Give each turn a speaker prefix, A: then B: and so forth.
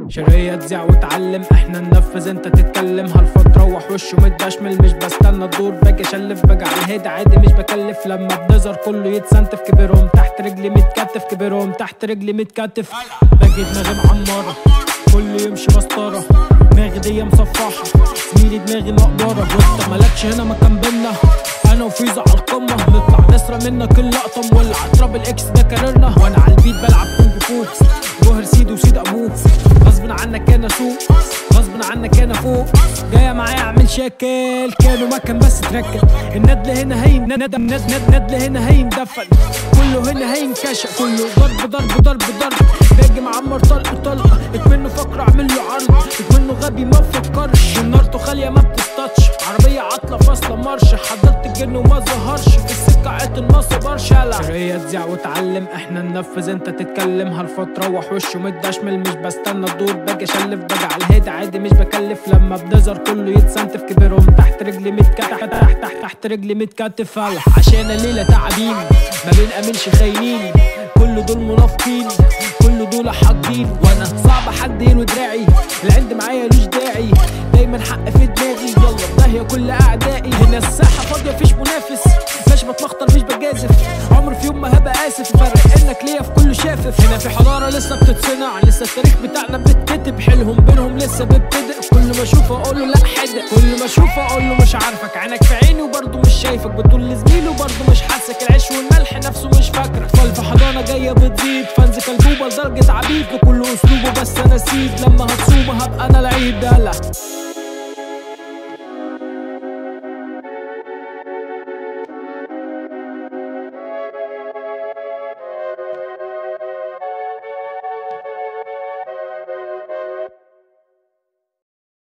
A: شرية تذيع وتعلم احنا ننفذ انت تتكلم هالفترة وح وشه متدشمل مش بستنى الدور باجي اشلف باجي على الهيد عادي مش بكلف لما بنظر كله يتسنتف كبرهم تحت رجلي متكتف كبرهم تحت رجلي متكتف باجي دماغي معمرة كله يمشي مسطرة دماغي دي مصفحة زميلي دماغي مقبرة وانت مالكش هنا مكان بينا انا وفيزا على القمة نطلع نسرق منك اللقطة مولع تراب الاكس ده كاريرنا وانا على البيت بلعب كونج فو جوهر سيد وسيد ابوه غصب عنك انا سوق غصب عنك انا فوق جاية معايا اعمل شكل كانوا مكان بس تركب الندل هنا هين ند ند ند ندل هنا هين دفن كله هنا هين كشف كله ضرب ضرب ضرب ضرب باجي معمر طلق طلقة اتمنه فقر اعمل له عرض اتمنه غبي ما فكرش نارته خالية ما بتستطش عربية عطلة فاصلة مرش حضرت الجن وما ظهرش في السكة عيت النص برشلة شرية تذيع وتعلم احنا ننفذ انت تتكلم هالفترة وح وشه متدشمل مش بستنى الدور باجي اشلف باجي على الهيد عادي مش بكلف لما بنظر كله يتسنتف كبرهم تحت رجلي متكتف تحت تحت تحت رجلي متكتف فلح عشان الليلة تعبين ما بنأمنش خاينين كل دول منافقين كل دول حاقدين وانا صعب حد يلوي دراعي العند معايا لوش داعي دايما حق في دماغي يلا داهية كل اعدائي هنا الساحة فاضية مفيش منافس مش بتمخطر مش بجازف عمر في يوم ما هبقى اسف فرق انك ليا في كله شافف هنا في حضارة لسه بتتصنع لسه التاريخ بتاعنا بيتكتب حيلهم بينهم لسه بيبتدئ كل ما اشوفه اقول له لا حدق كل ما اشوفه اقول له مش عارفك عينك في عيني وبرضه مش شايفك بتقول لزميله وبرضه مش حاسك العيش والملح نفسه مش فاكرك فالف حضانة جاية بتزيد فانز كلبوبة لدرجة عبيد لكل اسلوبه بس انا سيد لما هتصوم هبقى انا العيد دلع